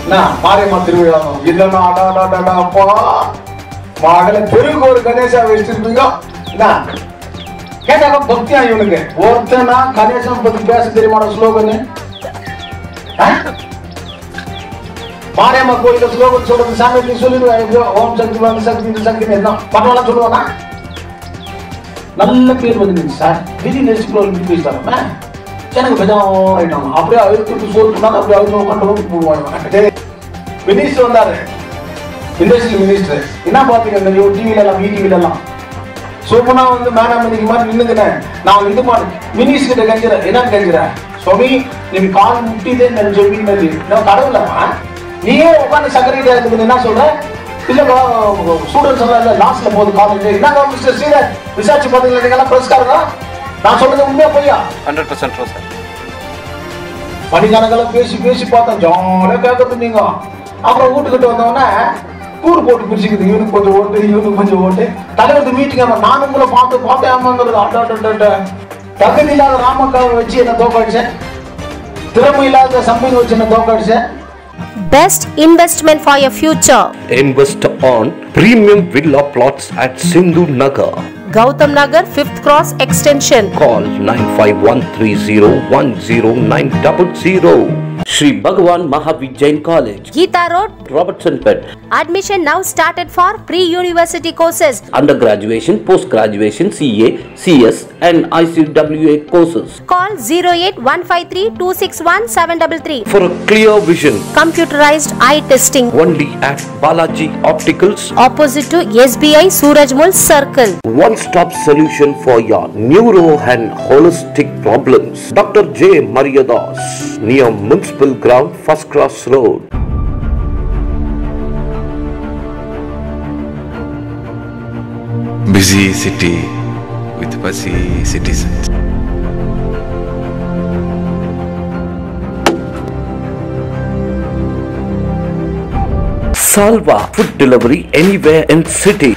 என்ன மாரியம்மா திருவிழா இல்லைன்னா அடாடாடாப்பா மகள தெருவுக்கு ஒரு கணேசா வச்சிருப்பீங்க என்ன கேட்டாக்க பக்தியா இவனுக்கு ஒருத்தனா கணேசன் பத்தி பேச தெரியுமா ஸ்லோகன்னு ஆ? மாரியம்மா கோயில ஸ்லோகன் சொல்றது சாமி நீ சொல்லிடுவேன் எப்படியோ ஓம் சக்தி வந்து சக்தி இந்த சக்தி என்ன பண்ணலாம் சொல்லுவானா நல்ல பேர் வந்து சார் திடீர்னு நெரிச்சுக்குள்ள விட்டு பேசிட்டாங்க எனக்கு பெஜம் ஆயிட்டாங்க அப்படியே அழுத்துட்டு சோறு பண்ணாங்க அப்படியே அழுத்து உட்காந்து போடுவாங்க மினிஸ்டர் வந்தாரு இண்டஸ்ட்ரியல் மினிஸ்டர் என்ன பாத்தீங்க இந்த டிவில எல்லாம் டிவில எல்லாம் சோமனா வந்து மேடம் இன்னைக்கு மாதிரி நின்னுதுனே நான் இது மாதிரி மினிஸ்டர் கிட்ட கெஞ்சுறேன் என்ன கெஞ்சுறேன் சுவாமி நீங்க கால் முட்டிதே நான் சொல்லினது நான் கடவுளமா நீயே உட்காந்து செக்ரட்டரியா இருக்குது என்ன சொல்ற இல்ல ஸ்டூடெண்ட்ஸ் எல்லாம் இல்ல லாஸ்ட்ல போகுது காலேஜ் என்ன மிஸ்டர் ஸ்ரீதர் விசாரிச்சு பாத்தீங்களா நீங்க எல்லாம் பிரஸ்காரங்க நான் சொல்றது உண்மையா பொய்யா ஹண்ட்ரட் பர்சன்ட் ட்ரூ சார் மணிக்கணக்கெல்லாம் பேசி பேசி பார்த்தோம் ஜாலியாக கேட்கறது நீங்க அப்புறம் வீட்டுக்கிட்ட வந்தோடனே கூறு போட்டு பிரிச்சுக்குது இவனுக்கு கொஞ்சம் ஓட்டு இவனுக்கு கொஞ்சம் ஓட்டு தலைவர் மீட்டிங் ஆமா நானும் கூட பார்த்து பார்த்து ஆமாங்கிறது அட்டாட்ட தகுதி இல்லாத ராமக்காவை வச்சு என்ன தோக்கடிச்சேன் திறமை இல்லாத சம்பளம் வச்சு என்ன தோக்கடிச்சேன் Best investment for your future. Invest on premium villa plots at Sindhu Nagar. Gautam Nagar 5th Cross Extension. Call 95130109000. Sri Bhagavan Mahavir Jain College, Geeta Road. Robertson Pet. Admission now started for pre-university courses. Undergraduation, post-graduation, CA, CS and ICWA courses. Call 08153 261 733. For a clear vision, Computerized eye testing. only at Balaji Opticals. Opposite to SBI Surajmul Circle. One-stop solution for your neuro and holistic problems. Dr. J. Mariadas, near Municipal Ground, First Cross Road. busy city with fussy citizens. Salva food delivery anywhere in city.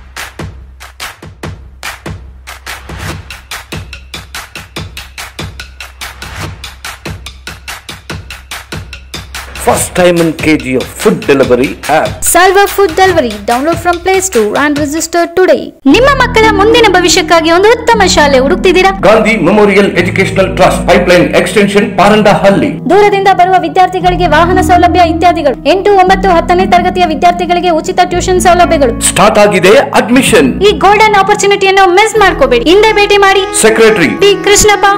First time in KG of food delivery app. Salva Food Delivery download from play store and register today ನಿಮ್ಮ ಮಕ್ಕಳ ಮುಂದಿನ ಭವಿಷ್ಯಕ್ಕಾಗಿ ಒಂದು ಉತ್ತಮ ಶಾಲೆ ಹುಡುಕ್ತಿದ್ದೀರಾ Gandhi Memorial Educational Trust Pipeline Extension Parandahalli. ದೂರದಿಂದ ಬರುವ ವಿದ್ಯಾರ್ಥಿಗಳಿಗೆ ವಾಹನ ಸೌಲಭ್ಯ ಇತ್ಯಾದಿಗಳು ಎಂಟು ಒಂಬತ್ತು ಹತ್ತನೇ ತರಗತಿಯ ವಿದ್ಯಾರ್ಥಿಗಳಿಗೆ ಉಚಿತ ಟ್ಯೂಷನ್ ಸೌಲಭ್ಯಗಳು Start ಆಗಿದೆ admission. ಈ ಗೋಲ್ಡನ್ ಆಪರ್ಚುನಿಟಿಯನ್ನು ಮಿಸ್ ಮಾಡ್ಕೋಬೇಡಿ ಹಿಂದೆ ಭೇಟಿ ಮಾಡಿ Secretary P Krishnappa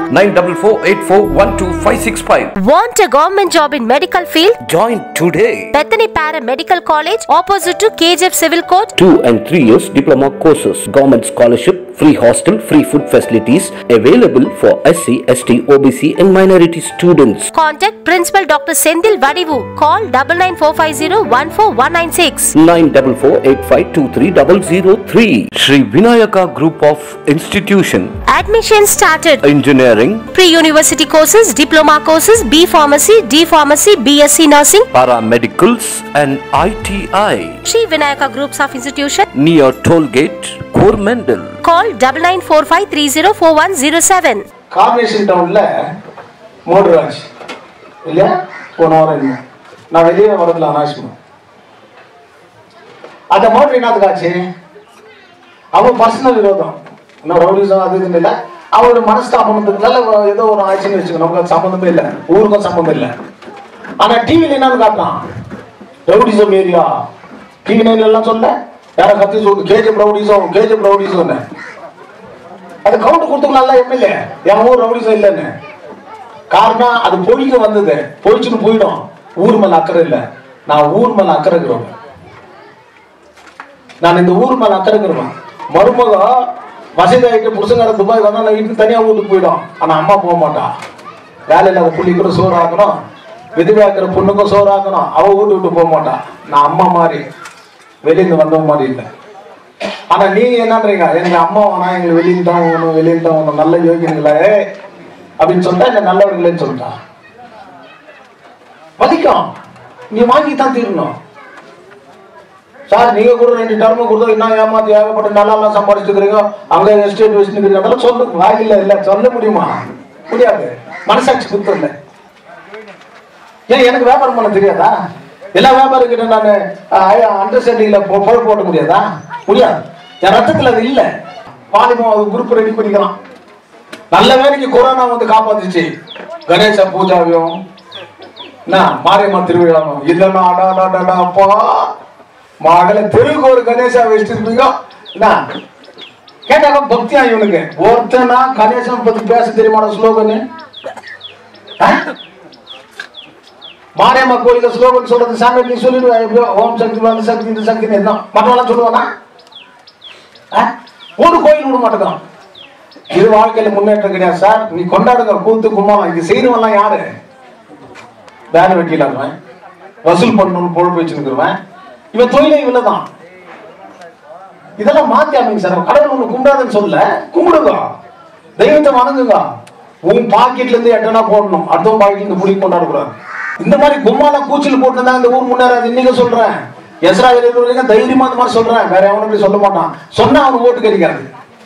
9448412565. Want a government job in medical field? Join today. Bethany Paramedical College opposite to KGF Civil Court. Two and three years diploma courses, government scholarship, free hostel, free food facilities available for SC, ST, OBC and minority students. Contact Principal Dr. Sendil Vadivu. Call 99450 9448523003. Sri Vinayaka Group of Institution. Admission started. Engineering, Pre-university courses, diploma courses, B Pharmacy, D Pharmacy, BSc Nursing. Paramedicals and ITI. Sri Vinayaka Groups of Institution. Near Tollgate, Coromandel. Call 9945304107. Corporation டவுன்ல motor ஆச்சு இல்லையா போன வாரம் இல்லை நான் வெளியே வரதுல அனாவசியம் அந்த motor என்னத்துக்கு ஆச்சு அவன் பர்சனல் விரோதம் இன்னும் ரவுடிசம் அது இதுன்னு இல்லை அவரோட மனஸ்தாபனத்துக்குனால ஏதோ ஒரு ஆச்சுன்னு வச்சுக்கோ நமக்கு அது சம்மந்தமே இல்லை ஊருக்கும் சம்மந்தம் இல்லை ஆனா டிவியில் என்னன்னு காட்டான் ரவுடிசம் ஏரியா டிவி நைன்ல எல்லாம் சொல்ல யார கத்தி சொல்லு கேஜிஎம் ரவுடிசம் கேஜிஎம் ரவுடிசம் அது கவுண்ட் கொடுத்துக்கு நல்லா எம்எல்ஏ என் ஊர் ரவுடிசம் இல்லைன்னு காரணம் அது பொய்க்கு வந்தது பொய்ச்சுன்னு போயிடும் ஊர் மேல அக்கறை இல்லை நான் ஊர் மேல அக்கறை இருக்கிறவன் நான் இந்த ஊர் மேல அக்கறை இருக்கிறவன் மருமக வசதி ஆகிட்டு புருஷங்கார துபாய் வந்தா நான் வீட்டுக்கு தனியா வீட்டுக்கு போயிடும் ஆனா அம்மா போக மாட்டா வேலை இல்லாத புள்ளிக்கூட சோறு ஆக்கணும் விதவை ஆக்கிற பொண்ணுக்கும் சோறு ஆக்கணும் அவ வீட்டு விட்டு போக மாட்டா நான் அம்மா மாதிரி வெளியிருந்து வந்தவ மாதிரி இல்லை ஆனா நீங்க என்னன்றீங்க எனக்கு அம்மா வேணா எங்களுக்கு வெளியில தான் வேணும் வெளியில தான் வேணும் நல்ல யோகியங்களே அப்படின்னு சொல்லிட்டா என்ன நல்லவர்களேன்னு சொல்லிட்டா மதிக்கும் நீ வாங்கி தான் தீரணும் சார் நீங்க கூட ரெண்டு டர்மு கொடுத்தா என்ன ஏமாத்தி ஏகப்பட்ட நல்லா எல்லாம் சம்பாதிச்சுட்டு இருக்கிறீங்க அங்க எஸ்டேட் வச்சுருக்கீங்க அதெல்லாம் சொல்லு வாயில்ல இல்ல சொல்ல முடியுமா முடியாது மனசாட்சி குத்தம் இல்லை ஏன் எனக்கு வியாபாரம் பண்ண தெரியாதா எல்லா வியாபாரம் கிட்ட நான் அண்டர்ஸ்டாண்டிங்ல பொழப்பு போட முடியாதா முடியாது என் ரத்தத்துல அது இல்ல பாலிமா குரூப் ரெடி பண்ணிக்கலாம் நல்ல வேலைக்கு கொரோனா வந்து காப்பாத்துச்சு கணேச பூஜாவையும் என்ன மாரியம்மா திருவிழாவும் இல்லைன்னா அடா அடா, அடா, அடா, அப்பா மகள தெருவுக்கு ஒரு கணேசா வச்சிருப்பீங்க என்ன கேட்டாக்க பக்தியா இவனுக்கு ஒருத்தனா கணேசன் பத்தி பேச தெரியுமா ஸ்லோகன்னு ஆ? மாரியம்மா கோயில ஸ்லோகன் சொல்றது சாமி நீ சொல்லிடுவா எப்படியோ ஓம் சக்தி வந்து சக்தி இந்த சக்தி என்ன மற்றவெல்லாம் சொல்லுவானா ஆ? ஒரு கோயில் விட மாட்டேங்கிறான் இது வாழ்க்கையில முன்னேற்றம் கிடையாது சார் நீ கொண்டாடுங்க கூத்து கும்மாளம் இது செய்யறவன்லாம் யாரு வேலை வெட்டியில இருவன் வசூல் பண்ணணும்னு பொழுப்பு வச்சிருக்கிறவன் இவன் தொழிலே இவ்வளவுதான் இதெல்லாம் மாத்தி அமைங்க சார் கடவுள் ஒண்ணு கும்பிடாதுன்னு சொல்ல கும்பிடுங்க தெய்வத்தை வணங்குங்க உன் பாக்கெட்ல இருந்து எட்டனா போடணும் அடுத்தவன் பாக்கெட்ல இருந்து புளி கொண்டாடக்கூடாது இந்த மாதிரி கும்மால கூச்சல் போட்டு இந்த ஊர் முன்னேறாது இன்னைக்கு சொல்றேன் எஸ்ரா வரைக்கும் தைரியமா இந்த மாதிரி சொல்றேன் வேற எவனும் சொல்ல மாட்டான் சொன்னா அவனுக்கு ஓட்டு கிடைக்காது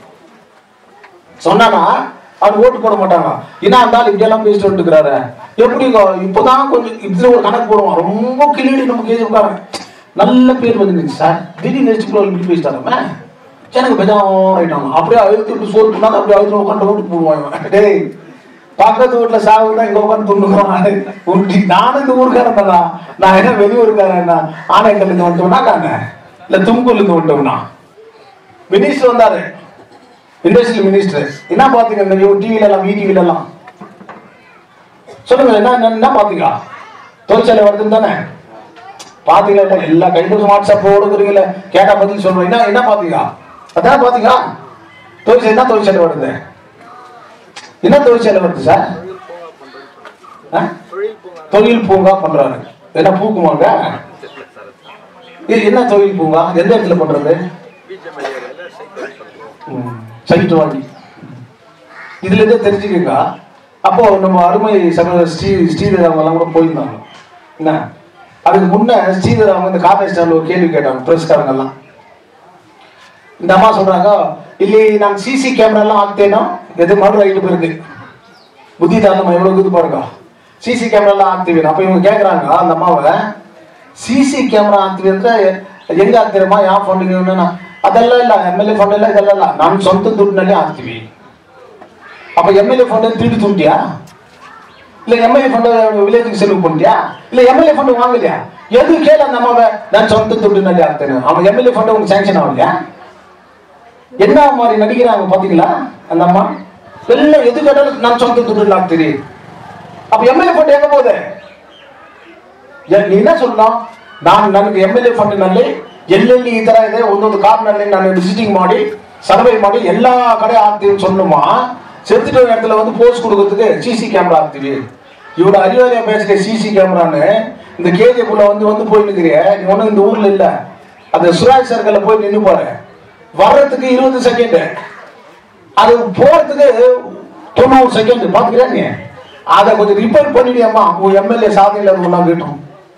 சொன்னானா அவர் ஓட்டு போட மாட்டாங்க என்ன இருந்தாலும் இப்படி எல்லாம் பேசிட்டு வந்துருக்கிறாரு எப்படிங்க இப்பதான் கொஞ்சம் இதுல ஒரு கணக்கு போடுவோம் ரொம்ப கிளியடி நமக்கு எழுதி உட்காரு நல்ல பேர் வந்துருந்துச்சு சார் திடீர்னு நெக்ஸ்ட் ப்ளோ இப்படி பேசிட்டாங்க எனக்கு பெஜாம் ஆயிட்டாங்க அப்படியே அழுத்து விட்டு சோறு பண்ணாங்க அப்படியே அழுத்து உட்காந்து ஓட்டு போடுவாங்க டேய் பக்கத்து வீட்டுல சாவு தான் இங்க உட்காந்து துண்ணுக்கிறோம் நானும் இந்த ஊருக்காரன் தானா நான் என்ன வெளியூருக்காரன் என்ன ஆனைக்கல்ல இருந்து வந்துட்டோம்னா காங்க இல்ல தும்கூர்ல இருந்து வந்துட்டோம்னா மினிஸ்டர் வந்தாரு இண்டஸ்ட்ரியல் மினிஸ்டர் என்ன பாத்தீங்க இந்த டிவில எல்லாம் டிவில எல்லாம் சொல்லுங்க என்ன என்ன- என்ன பாத்தீங்க தொழிற்சாலை வருதுன்னு தானே பாத்தீங்களா இல்ல எல்லா கைண்டும் வாட்ஸ்அப் ஓடுக்குறீங்களே கேட்டா பதில் சொல்றேன் என்ன என்ன பாத்தீங்க அதான் பாத்தீங்களா தொழிற்சாலை என்ன தொழிற்சாலை வருது என்ன தொழிற்சாலை வருது சார் ஆ? தொழில் பூங்கா பண்றாரு என்ன பூக்குமாங்க இது என்ன தொழில் பூங்கா எந்த இடத்துல பண்றது ம், சைட்டு வாங்கி இதுல இருந்தே தெரிஞ்சுக்கங்க அப்போ நம்ம அருமை சகோதரர் ஸ்ரீ ஸ்ரீதர் அவங்க எல்லாம் கூட போயிருந்தாங்க என்ன அதுக்கு முன்ன ஸ்ரீதர் அவங்க இந்த கார்டர் ஸ்டாண்ட்ல ஒரு கேள்வி கேட்டாங்க பிரஸ்காரங்க எல்லாம் இந்த அம்மா சொல்றாங்க இல்லை நான் சிசி கேமரா எல்லாம் ஆக்தேனோ எது மறு ஐட்டு இருக்கு புத்தி தாரணம் எவ்வளவு இது பாருங்க சிசி கேமரா எல்லாம் ஆக்டிவேன் அப்ப இவங்க கேக்குறாங்க அந்த அம்மாவை சிசி கேமரா ஆக்டிவேன் எங்க ஆக்திரமா யான் ஃபண்டுங்க அதெல்லாம் இல்ல எம்எல்ஏ ஃபண்ட் இல்ல இதெல்லாம் இல்ல நான் சொந்த ದುಡ್ಡಿನಲ್ಲಿ ಹಾಕ್ತೀವಿ அப்ப எம்எல்ஏ ஃபண்ட் திருடி துண்டியா இல்ல எம்எல்ஏ ஃபண்ட் வில்லேஜுக்கு செலவு பண்ணிட்டியா இல்ல எம்எல்ஏ ஃபண்ட் வாங்கலையா எது கேள அந்த அம்மாவை நான் சொந்த ದುಡ್ಡಿನಲ್ಲಿ ಹಾಕ್ತೇನೆ அவன் எம்எல்ஏ ஃபண்ட் உங்களுக்கு சாங்ஷன் ஆகலையா என்ன மாதிரி நடிக்கிறாங்க பாத்தீங்களா அந்த அம்மா எல்லாம் எது கேட்டாலும் நான் சொந்த ದುಡ್ಡಲ್ಲಿ ಹಾಕ್ತೀರಿ அப்ப எம்எல்ஏ ಫಂಡ್ எங்க போகுது ಏ- ನೀ என்ன சொல்லணும் ನಾನು ನನಗೆ ಎಮ್ ಎಲ್ ಎ ಫಂಡ್ನಲ್ಲಿ ಎಲ್ಲೆಲ್ಲಿ ಈ ತರ ಇದೆ ಒಂದೊಂದು ಕಾರ್ನಲ್ಲಿ ನಾನು ವಿಸಿಟಿಂಗ್ ಮಾಡಿ ಸರ್ವೆ ಮಾಡಿ எல்லா கடை ஆக்டிவ் சொல்லணுமா செத்துட்ட இடத்துல வந்து போஸ்ட் கொடுக்கறதுக்கு சிசி கேமரா ஆக்டிவி இவட அறிவாளியா பேசுற சிசி கேமரான்னு இந்த கேஜிஎஃப்ல வந்து வந்து போய் நிக்கிறிய நீ ஒண்ணும் இந்த ஊர்ல இல்ல அந்த சுராஜ் சர்க்கிள்ல போய் நின்னு பாரு வர்றதுக்கு இருபது செகண்ட் அது போறதுக்கு தொண்ணூறு செகண்ட் பாத்துக்கிறியா நீ அதை கொஞ்சம் ரிப்பேர் பண்ணிடியம்மா உன் எம்எல்ஏ சாதனையில இருந்தா கேட்டோம்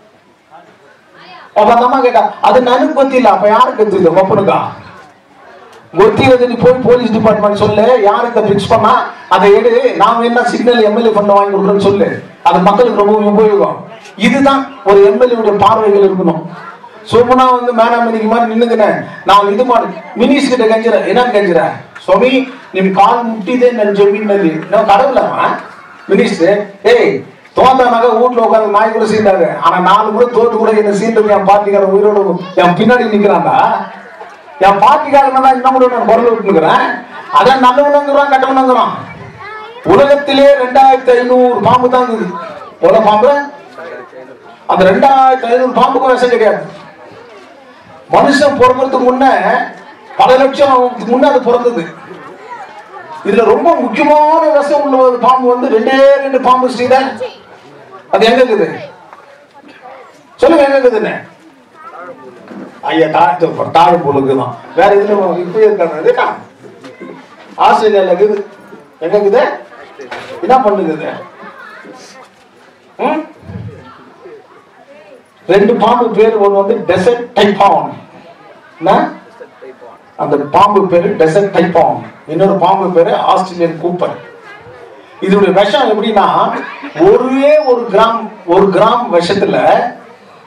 அப்ப அந்த அம்மா கேட்டா அது ನನಗೆ ಗೊತ್ತಿಲ್ಲ அப்ப யாருக்கு ಗೊತ್ತಿಲ್ಲ ಒಬ್ಬನಿಗ ಗೊತ್ತಿರೋದು நீ போய் போலீஸ் டிபார்ட்மெண்ட் சொல்லு யார் இந்த பிக்ஸ் பண்ணா அதை எடு நாம என்ன சிக்னல் எம்எல்ஏ பண்ண வாங்கி கொடுக்குறோம்னு சொல்லு அது மக்களுக்கு ரொம்ப உபயோகம் இதுதான் ஒரு எம்எல்ஏ உடைய பார்வைகள் இருக்கணும் சும்மா வந்து மேனாமணிக்கு மாதிரி நின்னுக்கினேன் நான் ಇದು ಮಾಡಿ ಮಿನಿಸ್ கிட்ட கஞ்சிர என்ன கஞ்சிர சுவாமி ನಿಮ್ ಕಾಲ್ ಮುಟ್ಟಿದೆ ನನ್ನ ಜಮೀನಲ್ಲಿ ನಾವು கடவுளமா மினிஸ்டர் ஏய் தோந்தானாக வீட்டுல உட்காந்து நாய் கூட சீண்டாரு ஆனா நாலு கூட தோத்து கூட என்ன சீண்டது என் பார்ட்டிக்காரன் உயிரோட என் பின்னாடி நிக்கிறான்டா என் பார்ட்டிக்காரன் தான் இன்னும் கூட நான் குரல் விட்டுனுக்குறேன் அதான் நல்லவனுங்கிறான் கெட்டவனுங்கிறான் உலகத்திலே ரெண்டாயிரத்தி ஐநூறு பாம்பு தான் இருக்குது எவ்வளவு பாம்பு அந்த ரெண்டாயிரத்தி ஐநூறு பாம்புக்கும் விஷம் கிடையாது மனுஷன் பிறக்கிறதுக்கு முன்ன பல லட்சம் ஆகுறதுக்கு முன்ன அது பிறந்தது இதுல ரொம்ப முக்கியமான விஷம் உள்ள ஒரு பாம்பு வந்து ரெண்டே ரெண்டு பாம்பு ஸ்ரீதர் அது எங்க இருக்குது சொல்லுங்க எங்க இருக்குதுன்னு ஐயா தாழ்த்து தாழ் பொழுது தான் வேற இதுல இப்ப இருக்காங்க இருக்கா ஆஸ்திரேலியால இருக்குது எங்க இருக்குது என்ன பண்ணுது ம்? ரெண்டு பாம்பு பேர் ஒண்ணு வந்து டெசர்ட் டைப்பான் என்ன அந்த பாம்பு பேரு டெசர்ட் டைப்பான் இன்னொரு பாம்பு பேரு ஆஸ்திரேலியன் கூப்பர் இதனுடைய விஷம் எப்படின்னா ஒரே ஒரு கிராம் ஒரு கிராம் விஷத்துல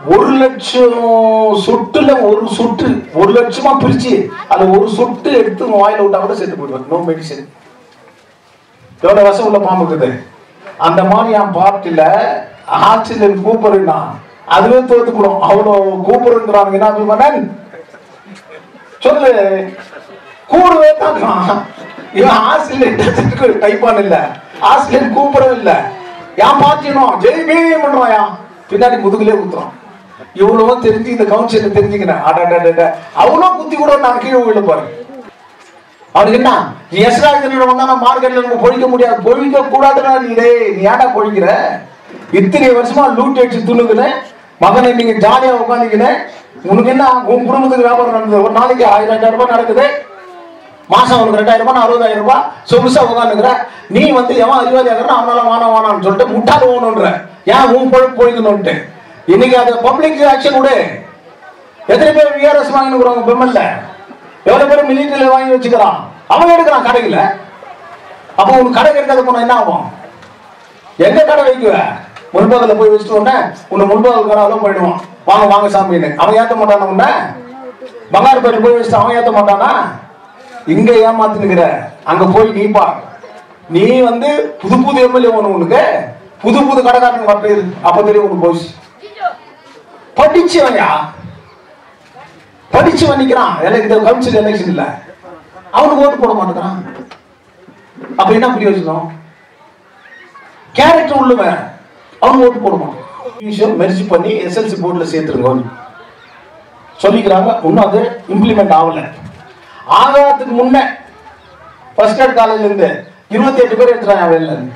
ஒரு லட்சம் சொட்டுல ஒரு சொட்டு ஒரு லட்சமா பிரிச்சு அது ஒரு சொட்டு எடுத்து உன் வாயில விட்டா கூட செத்து போயிடுவேன் நோ மெடிசன் எவ்வளவு விஷம் உள்ள பாம்பு இருக்குது அந்த மாதிரி என் பார்ட்டில ஆக்சிஜன் கூப்பிடுனா அதுவே தோத்துக்கணும் அவ்வளவு கூப்பிடுங்கிறாங்க என்ன அபிமனன் சொல்லு கூடவே தாக்குறான் இவன் ஆசிரியர் டைப்பான் இல்ல ஆசிரியர் கூப்பிடவே இல்ல ஏன் பாத்தியணும் ஜெய் பீம் பண்றான் பின்னாடி முதுகுலே குத்துறான் இவ்வளவோ தெரிஞ்சு இந்த கவுன்சில தெரிஞ்சுக்கிறேன் அடடடட அவ்வளோ குத்தி கூட நான் கீழே விழ பாரு அவனுக்கு என்ன நீ எஸ்ரா வந்தா நான் மார்க்கெட்ல நம்ம பொழிக்க முடியாது பொழிக்க கூடாதுடா நீ டேய் நீ ஏன்டா பொழிக்கிற இத்தனை வருஷமா லூட் அடிச்சு துணுக்குனேன் மகனை நீங்க ஜாலியா உட்காந்துக்கினேன் உனக்கு என்ன உன் குடும்பத்துக்கு வியாபாரம் நடந்தது ஒரு நாளைக்கு ஆயிரம் ரெண்டாயிரம் ரூபாய் நடக்குது மாசம் உனக்கு ரெண்டாயிரம் ரூபாய் அறுபதாயிரம் ரூபாய் சொகுசா உட்காந்துக்கிற நீ வந்து எவன் அறிவாளி ஆகிறா அவனால வானா வானான்னு சொல்லிட்டு முட்டாள் ஓணுன்ற ஏன் உன் பொழுது போய்க்கணும்ட்டு இன்னைக்கு அது பப்ளிக் ஆக்ஷன் விடு எத்தனை பேர் விஆர்எஸ் வாங்கினுக்குறாங்க பெம்மல்ல எவ்வளவு பேர் மிலிட்டரியில வாங்கி வச்சுக்கிறான் அவன் எடுக்கிறான் கடையில அப்போ உன் கடை எடுக்காத போனா என்ன ஆகும் எங்க கடை வைக்குவ முன்பகல போய் வச்சுட்டு உடனே உன்னை முன்பகல் கடாவில போயிடுவான் வாங்க வாங்க சாமின்னு அவன் ஏத்த மாட்டானா உன்ன பங்காருப்பேட்டை போய் வச்சுட்டு அவன் ஏத்த மாட்டானா இங்க ஏமாத்துனுக்கிற அங்க போய் நீ பா நீ வந்து புது புது எம்எல்ஏ ஒண்ணு உனக்கு புது புது கடைக்காரனுக்கு வரது அப்ப தெரியும் உனக்கு போச்சு படிச்சவன்யா படிச்சு நிக்கிறான் எனக்கு இந்த கவுன்சில் எலெக்ஷன் இல்ல அவனுக்கு ஓட்டு போட மாட்டேங்கிறான் அப்ப என்ன பிரயோஜனம் கேரக்டர் உள்ளவன் அவன் ஓட்டு போட மாட்டான் மெர்ஜி பண்ணி எஸ்எல்சி போர்டில் சேர்த்துருங்க சொல்லிக்கிறாங்க இன்னும் அது இம்ப்ளிமெண்ட் ஆகல ஆகாததுக்கு முன்ன ஃபர்ஸ்ட் இயர் காலேஜ்ல இருந்து இருபத்தி எட்டு பேர் எடுத்துறாங்க வெளில இருந்து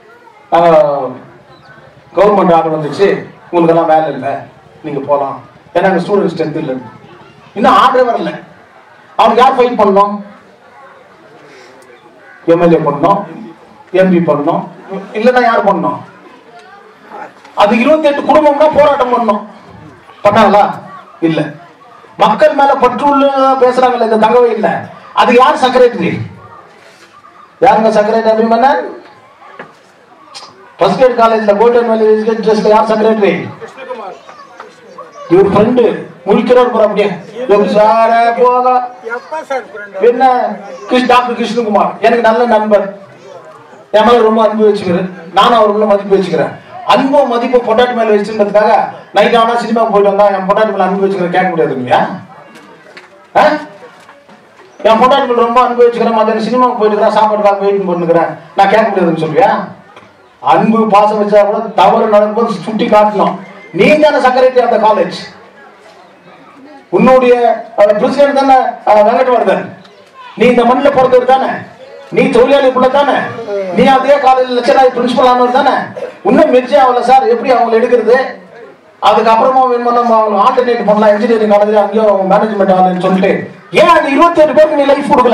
கவர்மெண்ட் ஆர்டர் வந்துச்சு உங்களுக்கெல்லாம் வேலை இல்லை நீங்க போகலாம் ஏன்னா அங்கே ஸ்டூடெண்ட் ஸ்ட்ரென்த் இல்லை இன்னும் ஆர்டரே வரல அவனுக்கு யார் ஃபைட் பண்ணோம் எம்எல்ஏ பண்ணோம் எம்பி பண்ணோம் இல்லைன்னா யார் பண்ணோம் அது இருபத்தி எட்டு குடும்பம்னா போராட்டம் பண்ணோம் பண்ணாங்களா இல்ல மக்கள் மேல பற்றுள்ள பேசுறாங்கல்ல இந்த தகவல் இல்ல அது யார் செக்ரட்டரி யாருங்க செக்ரட்டரி அபிமன்னன் ஃபர்ஸ்ட் இயர் காலேஜ்ல கோல்டன் வேலி ட்ரஸ்ட்ல யார் செக்ரட்டரி இவர் ஃப்ரெண்டு முழிக்கிறார் போற அப்படியே எப்படி சார போக என்ன கிருஷ்ண டாக்டர் கிருஷ்ணகுமார் எனக்கு நல்ல நண்பர் என் மேல ரொம்ப அன்பு வச்சுக்கிறேன் நானும் அவருக்குள்ள மதிப்பு வச்சுக்கிறேன் அன்பு மதிப்பு பொட்டாட்டி மேல வச்சுன்றதுக்காக நைட் ஆனா சினிமாவுக்கு போயிட்டு வந்தா என் பொட்டாட்டி மேல அன்பு வச்சுக்கிறேன் கேட்க முடியாது இல்லையா ஆ? என் பொட்டாட்டி மேல ரொம்ப அன்பு வச்சுக்கிறேன் மத்தியானம் சினிமாவுக்கு போயிட்டு இருக்கிறேன் சாப்பாடுக்காக வெயிட் பண்ணுக்கிறேன் நான் கேட்க முடியாதுன்னு சொல்லுவியா அன்பு பாசம் வச்சா கூட தவறு நடக்கும்போது சுட்டி காட்டணும் நீ தானே செக்ரட்டரி அந்த காலேஜ் உன்னுடைய பிரசிடென்ட் தானே அஹ், வெங்கடவர்தன் நீ இந்த மண்ணில் பிறந்தவர் தானே நீ தொழிலாளி புள்ள தானே நீ அதே காலேஜ் லெக்சராக பிரின்சிபல் ஆனவர் தானே இன்னும் மெர்ஜி ஆகல சார் எப்படி அவங்களை எடுக்கிறது அதுக்கப்புறமா வேணுமா நம்ம அவங்க ஆல்டர்னேட் பண்ணலாம் இன்ஜினியரிங் காலேஜ் அங்கேயும் மேனேஜ்மெண்ட் ஆகலன்னு சொல்லிட்டு ஏன் அந்த இருபத்தி எட்டு பேருக்கு நீ லைஃப் கொடுக்கல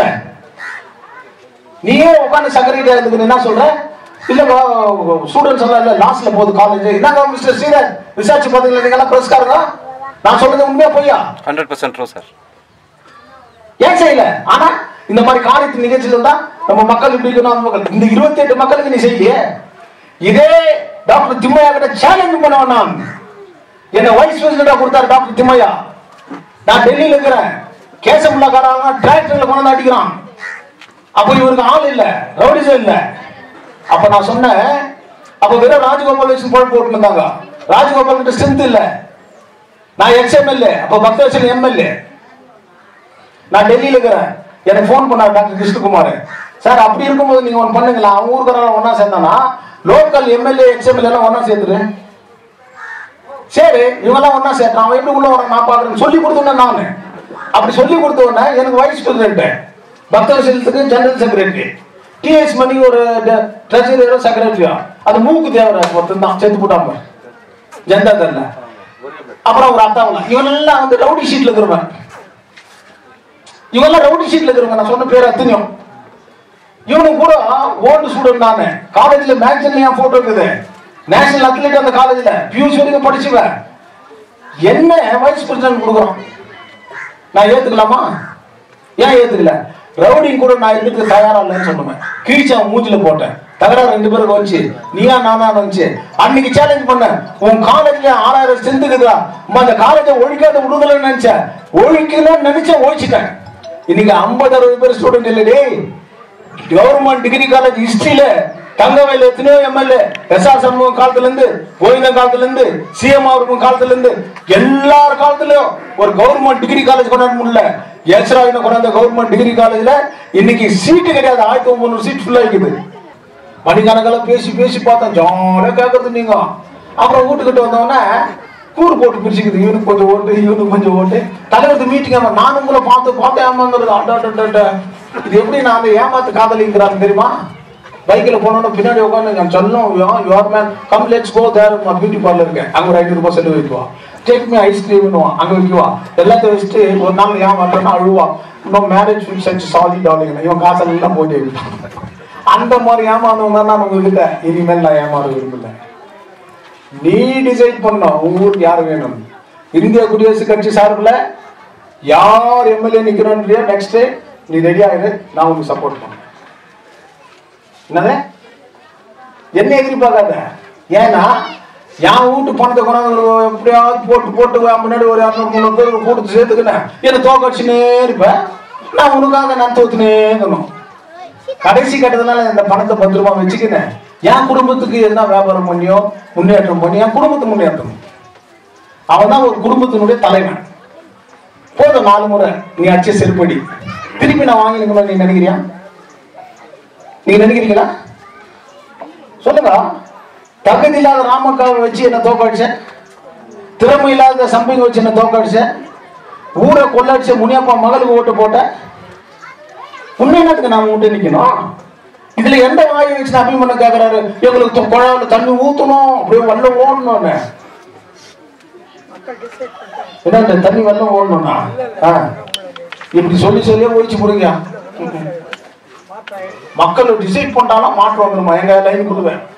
நீயே உட்காந்து செக்ரட்டரியா இருக்கு என்ன சொல்ற இல்ல ஸ்டூடெண்ட்ஸ் எல்லாம் இல்ல லாஸ்ட்ல போகுது காலேஜ் என்னங்க மிஸ்டர் ஸ்ரீதர் ரிசர்ச் பாத்தீங்களா நீங்க எல்லாம் பிரஸ்காரங்க நான் சொல்றது உண்மையா பொய்யா ஹண்ட்ரட் பர்சன்ட் ட்ரூ சார் ஏன் செய்யல ஆனா இந்த மாதிரி காரியத்து நிகழ்ச்சியில் இருந்தா நம்ம மக்கள் இப்படி இருக்கணும் அந்த மக்கள் இந்த இருபத்தி எட்டு மக்களுக்கு நீ செய்யலையே இதே டாக்டர் திம்மையா கிட்ட சேலஞ்ச் பண்ணுவேன் நான் என்ன வைஸ் பிரசிடண்டா கொடுத்தாரு டாக்டர் திம்மையா நான் டெல்லியில இருக்கிறேன் கேசமுல்லா காரங்க டிராக்டர்ல கொண்டு வந்து அடிக்கிறான் அப்ப இவருக்கு ஆள் இல்ல ரவுடிசம் இல்ல அப்ப நான் சொன்னேன் அப்ப வெறும் ராஜகோபால் வச்சு போட்டு போட்டு இருந்தாங்க ராஜகோபால் கிட்ட ஸ்ட்ரென்த் இல்ல நான் எக்ஸ் எம்எல்ஏ அப்ப பக்தவச்சன் எம்எல்ஏ நான் டெல்லியில இருக்கிறேன் எனக்கு ஃபோன் பண்ணார் டாக்டர் கிருஷ்ணகுமார் சார் அப்படி இருக்கும்போது நீங்க ஒன்று பண்ணுங்களா அவங்க ஊருக்காரங்க ஒண்ணா சேர்ந்தானா லோக்கல் எம்எல்ஏ எக்ஸ்எம்எல்ஏ எல்லாம் ஒண்ணா சேர்த்துரு சரி இவங்கெல்லாம் ஒண்ணா சேர்த்தான் அவன் எப்படி உள்ள வரான் நான் பாக்குறேன் சொல்லி கொடுத்தோன்னே நான் அப்படி சொல்லி கொடுத்த உடனே எனக்கு வைஸ் பிரசிடென்ட் பக்தவசலத்துக்கு ஜெனரல் செக்ரட்டரி டிஎஸ் மணி ஒரு ட்ரெஷரியரோ செக்ரட்டரியோ அது மூக்கு தேவராஜ் ஒருத்தன் தான் செத்து போட்டாம ஜனதா தர்ல அப்புறம் ஒரு அத்தாவுல இவனெல்லாம் வந்து ரவுடி ஷீட்ல இருக்கிறவன் இவெல்லாம் ரவுடி ஷீட்ல இருக்கிறவங்க நான் சொன்ன பேர் அத்தனையும் இவனுக்கு கூட ஓல்டு ஸ்டூடெண்ட் தானே காலேஜ்ல மேக்ஸில் என் போட்டோ இருக்குது நேஷனல் அத்லெட் அந்த காலேஜ்ல பியூசி வரைக்கும் படிச்சுவேன் என்ன வைஸ் பிரசிடன்ட் கொடுக்குறோம் நான் ஏத்துக்கலாமா ஏன் ஏத்துக்கல ரவுடிங் கூட நான் இருக்கிறதுக்கு தயாரா இல்லைன்னு சொன்னேன் கிழிச்சு அவன் மூஞ்சில போட்டேன் தகராறு ரெண்டு பேருக்கு வந்துச்சு நீயா நானா வந்துச்சு அன்னைக்கு சேலஞ்ச் பண்ண உன் காலேஜ்ல ஆறாயிரம் ஸ்ட்ரென்த் இருக்குதா அம்மா, அந்த காலேஜை ஒழிக்காத விடுதலைன்னு நினைச்சேன் ஒழிக்கணும்னு நினைச்சேன் ஒழிச்சிட்டேன் இன்னைக்கு ஐம்பது அறுபது பேர் ஸ்டூடெண்ட் இல்ல டேய் கவர்மெண்ட் டிகிரி காலேஜ் ஹிஸ்டரியில தங்கவேல எத்தனையோ எம்எல்ஏ எஸ் ஆர் சண்முகம் காலத்துல இருந்து கோவிந்தன் காலத்துல இருந்து சிஎம் அவர்கள் காலத்துல இருந்து எல்லார் காலத்துலயும் ஒரு கவர்மெண்ட் டிகிரி காலேஜ் கொண்டாட முடியல எஸ்ராயின கொண்டாந்த கவர்மெண்ட் டிகிரி காலேஜ்ல இன்னைக்கு சீட்டு கிடையாது ஆயிரத்தி ஒன்பது சீட் ஃபுல்லா இருக்குது மணிக்கணக்கில் பேசி பேசி பார்த்தேன் ஜாலியாக கேட்கறது நீங்க அப்புறம் வீட்டுக்கிட்ட வந்தோடனே கூறு போட்டு பிரிச்சுக்குது இவனுக்கு கொஞ்சம் ஓட்டு இவனுக்கு கொஞ்சம் ஓட்டு தலைவர் மீட்டிங் நான் உங்களை பார்த்து பார்த்து ஏமாந்துருது அட்டாட்ட இது எப்படி நான் அந்த ஏமாத்து காதலிங்கிறாங்க தெரியுமா பைக்கில் போனோன்னு பின்னாடி உட்காந்து நான் சொல்லும் your man come let's go there beauty parlour இருக்கேன் அங்கே ஒரு ஐநூறு ரூபாய் செலவு வைக்குவா டேக் மீ ஐஸ்கிரீம்னுவான் அங்கே வைக்குவா எல்லாத்தையும் வச்சுட்டு ஒரு நாள் ஏன் வரலன்னா அழுவா இன்னும் மேரேஜ் ஃபிக்ஸ் சாலி டாலிங் இவன் காசெல்லாம் போட்டு வைப்பான் அந்த மாதிரி ஏமாந்தவங்க தான் நான் உங்ககிட்ட இனிமேல் நான் ஏமாற விரும்பல நீ டிசைட் பண்ண உங்க ஊருக்கு யார் வேணும் இந்திய குடியரசு கட்சி சார்பில் யார் எம்எல்ஏ நிக்கிறோன்றியோ நெக்ஸ்ட் நீ ரெடி ஆயிடு நான் உனக்கு சப்போர்ட் பண்ணேன் என்னது என்ன எதிர்பார்க்காத ஏன்னா என் வீட்டு பணத்தை கொண்டாந்து ஒரு எப்படியாவது போட்டு போட்டு என் முன்னாடி ஒரு இரநூறு முந்நூறு பேர் கூட்டத்து சேர்த்துக்கினேன் என்ன தோக்கடிச்சுனே இருப்பேன் நான் உனக்காக நான் தோத்துனே இருக்கணும் கடைசி கட்டத்தினால இந்த பணத்தை பத்திரமா வச்சுக்கினேன் என் குடும்பத்துக்கு எதுனா வியாபாரம் பண்ணியோ முன்னேற்றம் பண்ணி என் குடும்பத்தை முன்னேற்றணும் அவன் தான் ஒரு குடும்பத்தினுடைய தலைவன் போதும் நாலு முறை நீ அடிச்ச செருப்படி திருப்பி நான் வாங்கினுக்கணும் நீ நினைக்கிறியா நீங்க நினைக்கிறீங்களா சொல்லுங்க தகுதி இல்லாத ராமக்காவை வச்சு என்ன தோக்கடிச்சேன் திறமை இல்லாத சம்பிங்க வச்சு என்ன தோக்கடிச்சேன் ஊரை கொள்ளடிச்ச முனியப்பா மகளுக்கு ஓட்டு போட்டேன் உண்மை என்னத்துக்கு நாம விட்டு நிக்கணும் இதுல எந்த வாயை வச்சு அபிமன்யம் கேக்குறாரு எங்களுக்கு து- குழாயில தண்ணி ஊத்தணும் அப்படியே வெள்ளம் ஓடணும்னு என்ன இந்த தண்ணி வெள்ளம் ஓடணும்னா ஆ. இப்படி சொல்லி சொல்லியே ஒழிச்சு போடுங்க மக்கள் டிசைட் பண்ணாலும் மாற்றம் வந்துருமா எங்க லைன் கொடுவேன்